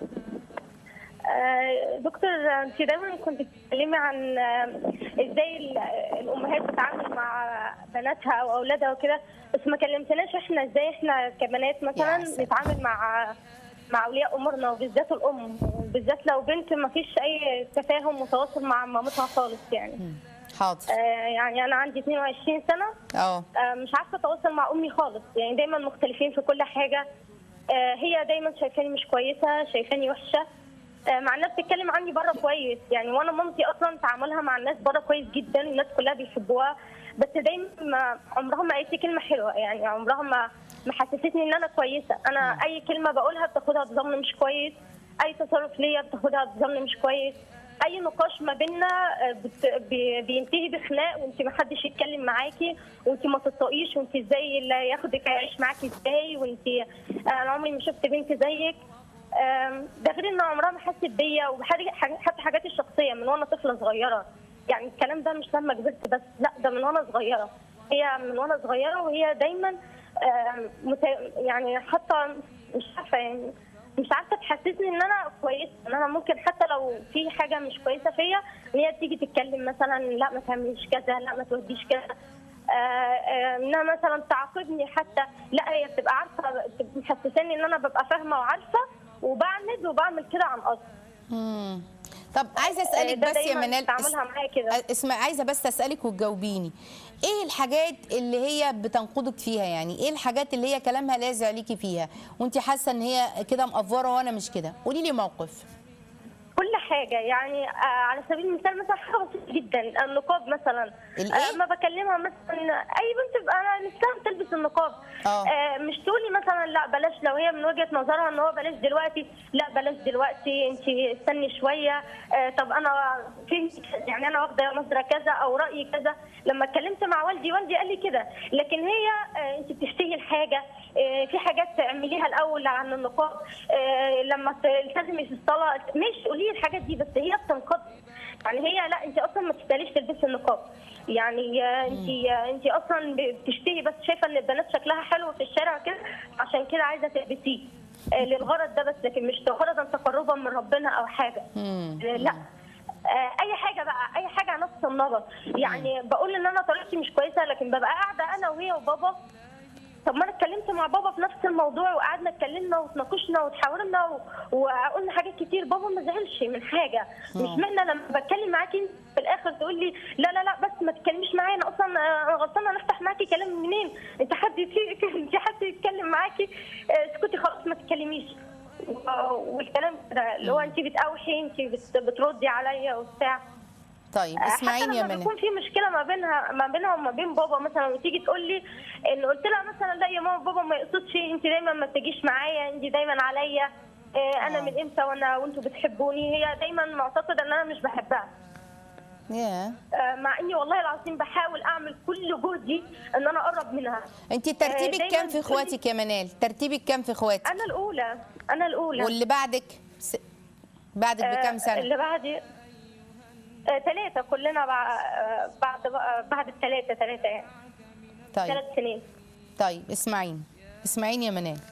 آه، دكتور انت دايما كنت بتتكلمي عن آه، ازاي ال- الامهات بتتعامل مع بناتها او اولادها وكده بس ما كلمتناش احنا ازاي احنا كبنات مثلا يا سلام. نتعامل مع مع اولياء امورنا وبالذات الام وبالذات لو بنت ما فيش اي تفاهم وتواصل مع مامتها خالص يعني حاضر آه، يعني انا عندي 22 سنه اه آه، مش عارفه اتواصل مع امي خالص يعني دايما مختلفين في كل حاجه آه، هي دايما شايفاني مش كويسه شايفاني وحشه آه، مع الناس بتتكلم عني بره كويس يعني وانا مامتي اصلا تعاملها مع الناس بره كويس جدا الناس كلها بيحبوها بس دايما ما عمرها ما قالت لي كلمه حلوه يعني عمرها ما ما حسستني ان انا كويسه انا اي كلمه بقولها بتاخدها بظن مش كويس اي تصرف ليا بتاخدها بظن مش كويس اي نقاش ما بيننا آه، بت- بي- بينتهي بخناق وانت ما حدش يتكلم معاكي وانت ما تطقيش وانت ازاي اللي ياخدك هيعيش معاكي ازاي وانت انا عمري ما شفت بنت زيك آم، ده غير ان عمرها ما حست بيا وحاجة- حاجة- حتى حاجاتي الشخصيه من وانا طفله صغيره يعني الكلام ده مش لما كبرت بس لا ده من وانا صغيره هي من وانا صغيره وهي دايما آم، مت- يعني حتى مش عارفه يعني مش عارفه تحسسني ان انا كويسه ان انا ممكن حتى لو في حاجه مش كويسه فيا ان هي تيجي تتكلم مثلا لا ما تعمليش كذا لا ما توديش كذا آه، آه، انها مثلا تعاقبني حتى لا هي بتبقى عارفه بتبقى محسساني ان انا ببقى فاهمه وعارفه وبعند وبعمل كده عن قصد مم. طب عايزه اسالك ده بس يا دايماً منال تعاملها معايا كده. اسمع عايزه بس اسالك وتجاوبيني ايه الحاجات اللي هي بتنقدك فيها يعني ايه الحاجات اللي هي كلامها لاذع ليكي فيها وانت حاسه ان هي كده مقفوره وانا مش كده قولي لي موقف كل حاجه يعني آه، على سبيل المثال مثلا حاجه بسيطه جدا النقاب مثلا الإيه؟ آه، ما بكلمها مثلا اي بنت بقى انا نفسها تلبس النقاب آه. آه، مش تقولي مثلا لا بلاش لو هي من وجهه نظرها ان هو بلاش دلوقتي لا بلاش دلوقتي انت استني شويه آه، طب انا فين يعني انا واخده نظره كذا او رايي كذا لما اتكلمت مع والدي والدي قال لي كده لكن هي آه، انت بتشتهي الحاجه آه، في حاجات تعمليها الاول عن النقاب آه، لما تلتزمي في الصلاه ماشي قولي لي الحاجات دي بس هي بتنقض يعني هي لا انت اصلا ما تستاهليش تلبسي النقاب يعني آه، انت آه، انت اصلا بتشتهي بس شايفه ان البنات شكلها حلو في الشارع كده عشان كده عايزه تلبسيه آه، للغرض ده بس لكن مش لغرضا تقربا من ربنا او حاجه مم. آه، لا آه، اي حاجه بقى اي حاجه على نفس النظر يعني بقول ان انا طريقتي مش كويسه لكن ببقى قاعده انا وهي وبابا طب ما انا اتكلمت مع بابا في نفس الموضوع وقعدنا اتكلمنا وتناقشنا وتحاورنا و... وقلنا حاجات كتير بابا ما زعلش من حاجه مش معنى لما بتكلم معاكي انت في الاخر تقول لي لا لا لا بس ما تتكلميش معايا انا اصلا آه، انا غلطانه انا افتح معاكي كلام منين انت حد يت- انت حد يتكلم معاكي آه، اسكتي خلاص ما تتكلميش و- والكلام ده اللي هو انت بتقاوحي انت بت- بتردي عليا وبتاع طيب حتى اسمعيني يا لما منال بيكون في مشكله ما بينها ما بينها وما بين بابا مثلا وتيجي تقول لي ان قلت لها مثلا لا يا ماما بابا ما يقصدش انت دايما ما بتجيش معايا انت دايما عليا إيه، انا آه. من امتى وانا وانتوا بتحبوني هي دايما معتقده ان انا مش بحبها يا آه، مع اني والله العظيم بحاول اعمل كل جهدي ان انا اقرب منها انت ترتيبك دايماً كام في بتقولي- اخواتك يا منال ترتيبك كام في اخواتك انا الاولى انا الاولى واللي بعدك س... بعدك بكام آه، سنه اللي بعدي ثلاثة كلنا بع- آه، بعد بقى- بعد الثلاثة ثلاثة يعني طيب ثلاث سنين طيب اسمعيني اسمعيني يا منال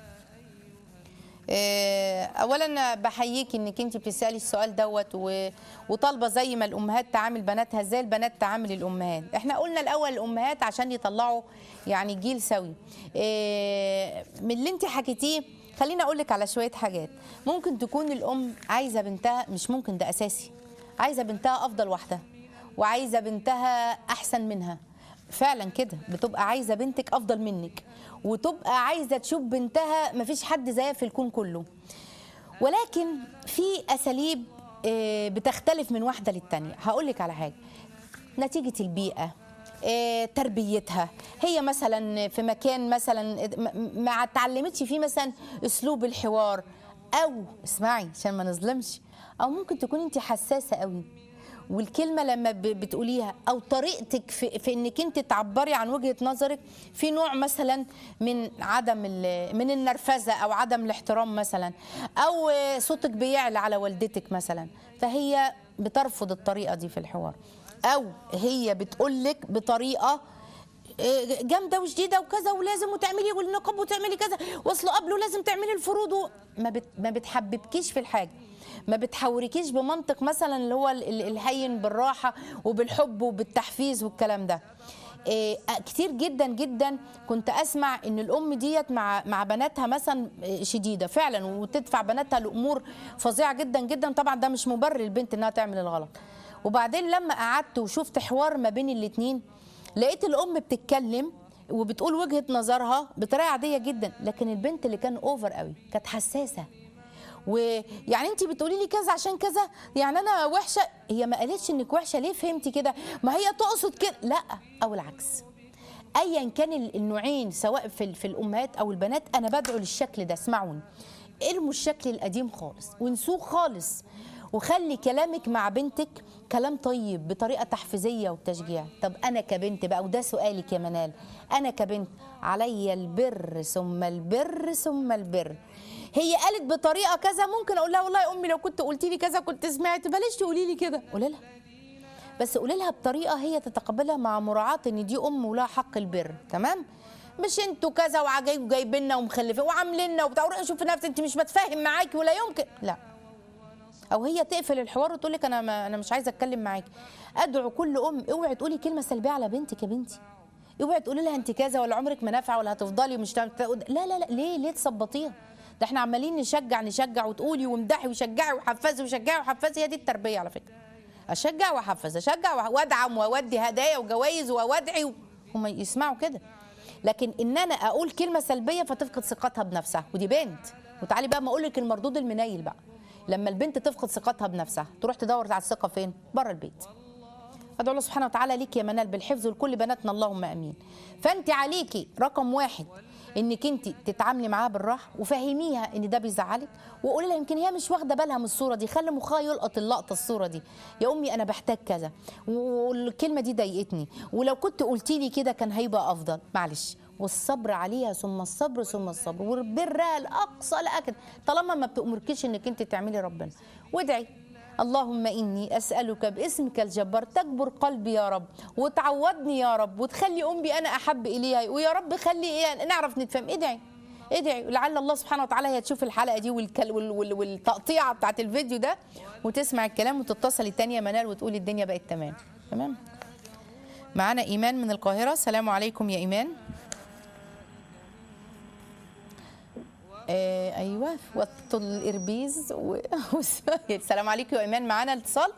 آه، اولا بحييكي انك انت بتسالي السؤال دوت و- وطالبه زي ما الامهات تعامل بناتها ازاي البنات تعامل الامهات احنا قلنا الاول الامهات عشان يطلعوا يعني جيل سوي آه، من اللي انت حكيتيه خليني اقول لك على شويه حاجات ممكن تكون الام عايزه بنتها مش ممكن ده اساسي عايزه بنتها افضل واحده وعايزه بنتها احسن منها فعلا كده بتبقى عايزه بنتك افضل منك وتبقى عايزه تشوف بنتها مفيش حد زيها في الكون كله ولكن في اساليب آه، بتختلف من واحده للتانيه هقول لك على حاجه نتيجه البيئه آه، تربيتها هي مثلا في مكان مثلا م- ما اتعلمتش فيه مثلا اسلوب الحوار او اسمعي عشان ما نظلمش او ممكن تكون انت حساسه قوي والكلمه لما ب- بتقوليها او طريقتك في, في انك انت تعبري عن وجهه نظرك في نوع مثلا من عدم ال- من النرفزه او عدم الاحترام مثلا او آه، صوتك بيعلى على والدتك مثلا فهي بترفض الطريقه دي في الحوار او هي بتقولك بطريقه آه، جامده وشديده وكذا ولازم وتعملي والنقاب وتعملي كذا واصل قبله لازم تعملي الفروض و- ما بت ما بتحببكيش في الحاجه ما بتحوركيش بمنطق مثلا اللي هو ال- ال- الهين بالراحه وبالحب وبالتحفيز والكلام ده إيه، آه، كتير جدا جدا كنت اسمع ان الام ديت مع مع بناتها مثلا آه، شديده فعلا وتدفع بناتها لامور فظيعه جدا جدا طبعا ده مش مبرر البنت انها تعمل الغلط وبعدين لما قعدت وشفت حوار ما بين الاتنين لقيت الام بتتكلم وبتقول وجهه نظرها بطريقه عاديه جدا لكن البنت اللي كان اوفر قوي كانت حساسه ويعني انت بتقولي لي كذا عشان كذا يعني انا وحشه هي ما قالتش انك وحشه ليه فهمتي كده ما هي تقصد كده لا او العكس ايا كان ال- النوعين سواء في ال- في الامهات او البنات انا بدعو للشكل ده اسمعوني ارموا الشكل القديم خالص وانسوه خالص وخلي كلامك مع بنتك كلام طيب بطريقه تحفيزيه وتشجيع طب انا كبنت بقى وده سؤالك يا منال انا كبنت عليا البر ثم البر ثم البر هي قالت بطريقه كذا ممكن اقول لها والله يا امي لو كنت قلتي لي كذا كنت سمعت بلاش تقولي لي كده قولي لها بس قولي لها بطريقه هي تتقبلها مع مراعاه ان دي ام ولها حق البر تمام مش انتوا كذا وعجايب جايبيننا ومخلفين وعامليننا وبتاع وروحي شوفي نفسك انت مش بتفاهم معاكي ولا يمكن لا او هي تقفل الحوار وتقول لك انا ما انا مش عايزه اتكلم معاكي ادعو كل ام اوعي تقولي كلمه سلبيه على بنتك يا بنتي اوعي تقولي لها انت كذا ولا عمرك ما نافعه ولا هتفضلي مش لا لا لا ليه ليه تثبطيها ده احنا عمالين نشجع نشجع وتقولي وامدحي وشجعي وحفزي وشجعي وحفزي هي دي التربيه على فكره اشجع واحفز اشجع وأ- وادعم واودي هدايا وجوائز وادعي و... هم يسمعوا كده لكن ان انا اقول كلمه سلبيه فتفقد ثقتها بنفسها ودي بنت وتعالي بقى ما اقول لك المردود المنيل بقى لما البنت تفقد ثقتها بنفسها تروح تدور على الثقه فين بره البيت ادعو الله سبحانه وتعالى ليك يا منال بالحفظ لكل بناتنا اللهم امين فانت عليكي رقم واحد انك انت تتعاملي معاها بالراحه وفهميها ان ده بيزعلك وقولي لها يمكن هي مش واخده بالها من الصوره دي خلي مخها يلقط اللقطه الصوره دي يا امي انا بحتاج كذا والكلمه دي ضايقتني ولو كنت قلتي لي كده كان هيبقى افضل معلش والصبر عليها ثم الصبر ثم الصبر وبرها لاقصى لاكد طالما ما بتامركيش انك انت تعملي ربنا وادعي اللهم اني اسالك باسمك الجبار تجبر قلبي يا رب وتعوضني يا رب وتخلي امي انا احب اليها ويا رب خلي إيه نعرف نتفهم ادعي ادعي لعل الله سبحانه وتعالى هي تشوف الحلقه دي والكل وال وال والتقطيعه بتاعت الفيديو ده وتسمع الكلام وتتصلي تانية يا منال وتقولي الدنيا بقت تمام تمام معانا ايمان من القاهره السلام عليكم يا ايمان آه ايوه وط الاربيز و... السلام عليكم يا ايمان معانا اتصال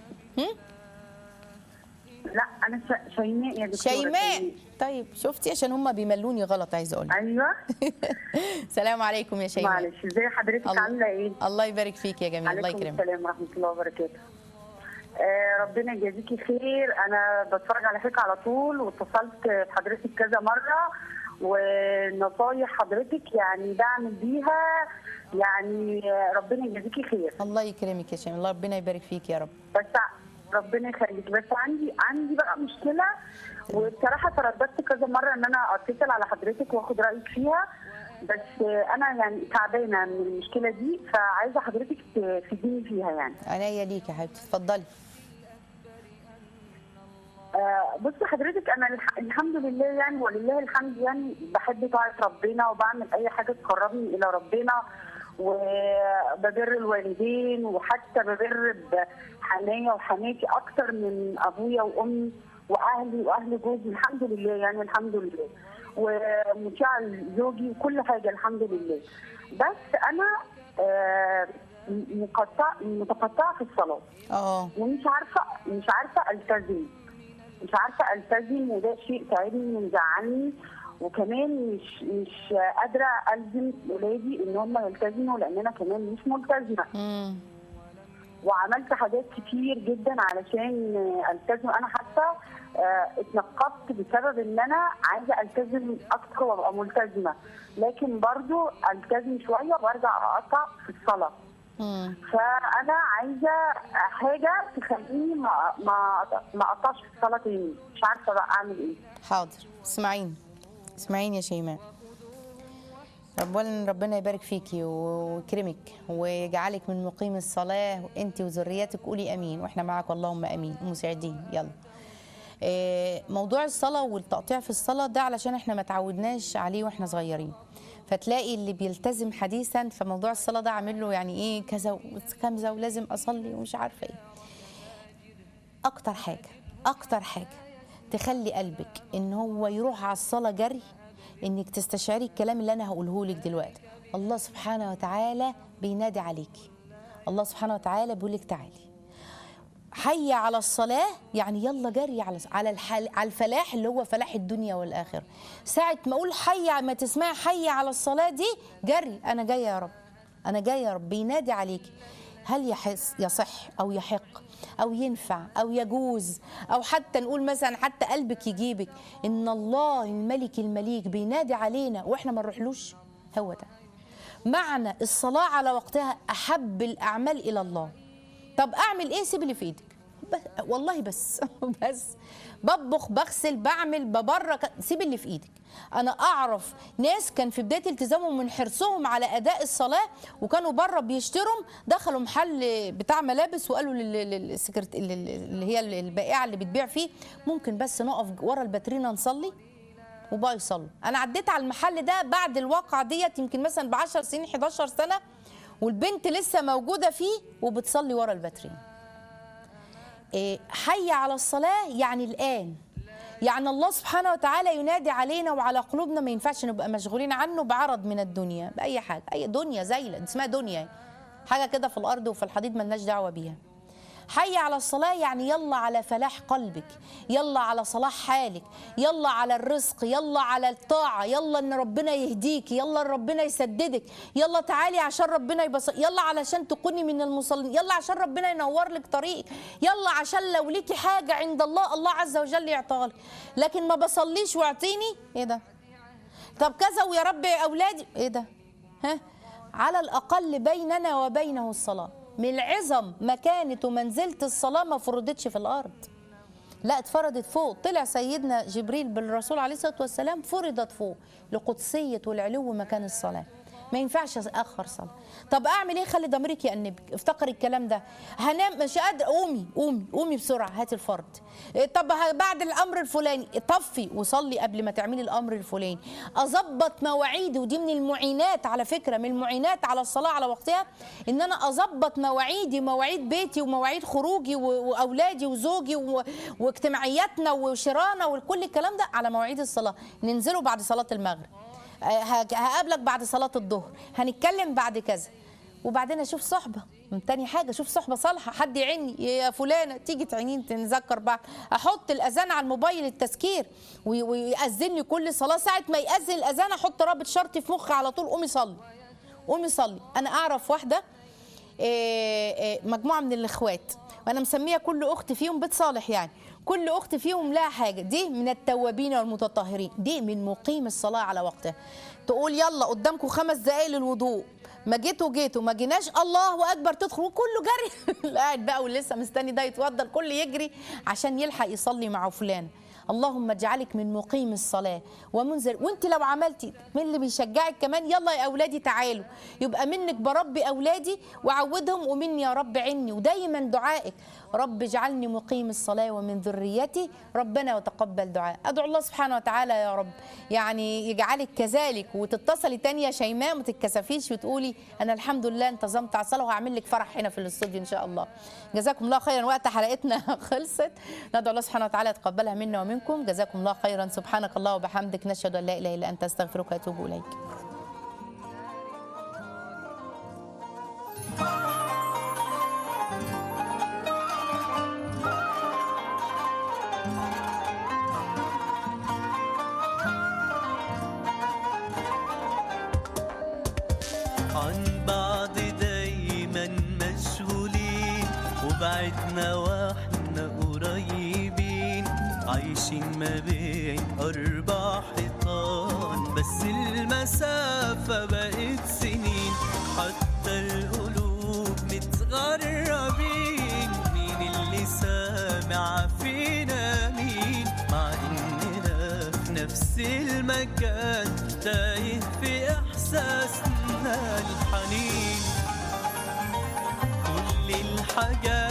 لا انا ش- شيماء يا دكتوره شيماء طيب شفتي عشان هم بيملوني غلط عايزه اقول ايوه السلام عليكم يا شيماء معلش ازي حضرتك الله- عامله ايه الله يبارك فيك يا جميل الله عليكم يكرمك السلام ورحمه الله وبركاته آه ربنا يجازيكي خير انا بتفرج على حضرتك على طول واتصلت بحضرتك كذا مره ونصايح حضرتك يعني بعمل بيها يعني آه، ربنا يجازيكي خير الله يكرمك يا شيماء الله ربنا يبارك فيك يا رب بس ربنا يخليك بس عندي عندي بقى مشكله وبصراحه ترددت كذا مره ان انا اتصل على حضرتك واخد رايك فيها بس انا يعني تعبانه من المشكله دي فعايزه حضرتك تفيديني فيها يعني عينيا ليك يا حبيبتي اتفضلي آه، بصي حضرتك انا الح- الحمد لله يعني ولله الحمد يعني بحب طاعه ربنا وبعمل اي حاجه تقربني الى ربنا وببر الوالدين وحتى ببر بحنايا وحماتي اكتر من ابويا وامي واهلي واهل جوزي الحمد لله يعني الحمد لله ومطيعه لزوجي وكل حاجه الحمد لله بس انا آه، مقطع متقطعه في الصلاه اه ومش عارفه مش عارفه التزم مش عارفه التزم وده شيء تعبني ومزعلني وكمان مش مش قادره الزم ولادي ان هم يلتزموا لان انا كمان مش ملتزمه امم وعملت حاجات كتير جدا علشان التزم انا حتى آه، اتنقبت بسبب ان انا عايزه التزم اكتر وابقى ملتزمه لكن برضو التزم شويه وارجع اقطع في الصلاه امم فانا عايزه حاجه تخليني ما ما ما اقطعش في الصلاه تاني مش عارفه بقى اعمل ايه حاضر اسمعيني اسمعيني يا شيماء اولا ربنا يبارك فيكي ويكرمك ويجعلك من مقيم الصلاه انت وذريتك قولي امين واحنا معاك اللهم امين مساعدين يلا آه، موضوع الصلاه والتقطيع في الصلاه ده علشان احنا ما تعودناش عليه واحنا صغيرين فتلاقي اللي بيلتزم حديثا فموضوع الصلاه ده عامل له يعني ايه كذا وكذا ولازم اصلي ومش عارفه ايه اكتر حاجه اكتر حاجه تخلي قلبك ان هو يروح على الصلاه جري انك تستشعري الكلام اللي انا هقوله لك دلوقتي الله سبحانه وتعالى بينادي عليكي الله سبحانه وتعالى بيقول لك تعالي حي على الصلاة يعني يلا جري على على الحل على الفلاح اللي هو فلاح الدنيا والآخرة ساعة ما أقول حي ما تسمعي حي على الصلاة دي جري أنا جاية يا رب أنا جاية يا رب بينادي عليك هل يحس يصح أو يحق أو ينفع أو يجوز أو حتى نقول مثلا حتى قلبك يجيبك إن الله الملك المليك بينادي علينا وإحنا ما نروحلوش هو ده معنى الصلاة على وقتها أحب الأعمال إلى الله طب أعمل إيه سيب اللي في إيدك بس والله بس بس بطبخ بغسل بعمل ببرك سيب اللي في ايدك انا اعرف ناس كان في بدايه التزامهم من حرصهم على اداء الصلاه وكانوا بره بيشتروا دخلوا محل بتاع ملابس وقالوا لل- لل- للسكرت لل- اللي هي البائعه اللي بتبيع فيه ممكن بس نقف ورا الباترينا نصلي وبقى يصلوا انا عديت على المحل ده بعد الواقعه ديت يمكن مثلا ب 10 سنين 11 سنه والبنت لسه موجوده فيه وبتصلي ورا الباترين إيه، حي على الصلاه يعني الان يعني الله سبحانه وتعالى ينادي علينا وعلى قلوبنا ما ينفعش نبقى مشغولين عنه بعرض من الدنيا باي حاجه اي دنيا زايله دي اسمها دنيا حاجه كده في الارض وفي الحديد ملناش دعوه بيها حي على الصلاة يعني يلا على فلاح قلبك يلا على صلاح حالك يلا على الرزق يلا على الطاعة يلا ان ربنا يهديك يلا ان ربنا يسددك يلا تعالي عشان ربنا يبص يلا علشان تكوني من المصلين يلا عشان ربنا ينور لك طريقك يلا عشان لو ليكي حاجة عند الله الله عز وجل يعطيها لك لكن ما بصليش واعطيني ايه ده طب كذا ويا رب يا اولادي ايه ده ها على الاقل بيننا وبينه الصلاه من العظم مكانه ومنزله الصلاه ما فرضتش في الارض لا اتفرضت فوق طلع سيدنا جبريل بالرسول عليه الصلاه والسلام فرضت فوق لقدسيه والعلو مكان الصلاه ما ينفعش اخر صلاه طب اعمل ايه خلي ضميرك يأنبك افتكر الكلام ده هنام مش قادر قومي قومي قومي بسرعه هاتي الفرض إيه طب ه- بعد الامر الفلاني طفي وصلي قبل ما تعملي الامر الفلاني اظبط مواعيدي ودي من المعينات على فكره من المعينات على الصلاه على وقتها ان انا اظبط مواعيدي مواعيد بيتي ومواعيد خروجي و- واولادي وزوجي و- واجتماعياتنا وشرانا وكل الكلام ده على مواعيد الصلاه ننزله بعد صلاه المغرب آه، هج- هقابلك بعد صلاة الظهر هنتكلم بعد كذا وبعدين اشوف صحبه من تاني حاجه اشوف صحبه صالحه حد يعيني يا فلانه تيجي تعينين تنذكر بعض احط الاذان على الموبايل التذكير وي- ويأذن لي كل صلاه ساعه ما يأذن الاذان احط رابط شرطي في مخي على طول قومي صلي قومي صلي انا اعرف واحده إيه، إيه، مجموعه من الاخوات وانا مسميه كل اخت فيهم بيت صالح يعني كل اخت فيهم لها حاجه دي من التوابين والمتطهرين دي من مقيم الصلاه على وقتها تقول يلا قدامكم خمس دقائق للوضوء ما جيتوا جيتوا ما جيناش الله اكبر تدخل وكله جري قاعد بقى ولسه مستني ده يتوضى الكل يجري عشان يلحق يصلي مع فلان اللهم اجعلك من مقيم الصلاة ومنذر وانت لو عملتي من اللي بيشجعك كمان يلا يا اولادي تعالوا يبقى منك بربي اولادي واعودهم ومني يا رب عني ودايما دعائك رب اجعلني مقيم الصلاة ومن ذريتي ربنا وتقبل دعاء ادعو الله سبحانه وتعالى يا رب يعني يجعلك كذلك وتتصلي تاني يا شيماء ما تتكسفيش وتقولي انا الحمد لله انتظمت على الصلاة وهعمل لك فرح هنا في الاستوديو ان شاء الله جزاكم الله خيرا وقت حلقتنا خلصت ندعو الله سبحانه وتعالى يتقبلها منا ومنكم جزاكم الله خيرا سبحانك الله وبحمدك نشهد ان لا اله الا انت استغفرك واتوب اليك عن بعض دايما مشغولين وبعدنا واحنا قريبين عايشين ما بين أربع حيطان بس المسافة بقت سنين حتى القلوب متغربين مين اللي سامع فينا مين مع إننا في نفس المكان تايه في إحساسنا الحنين كل الحاجات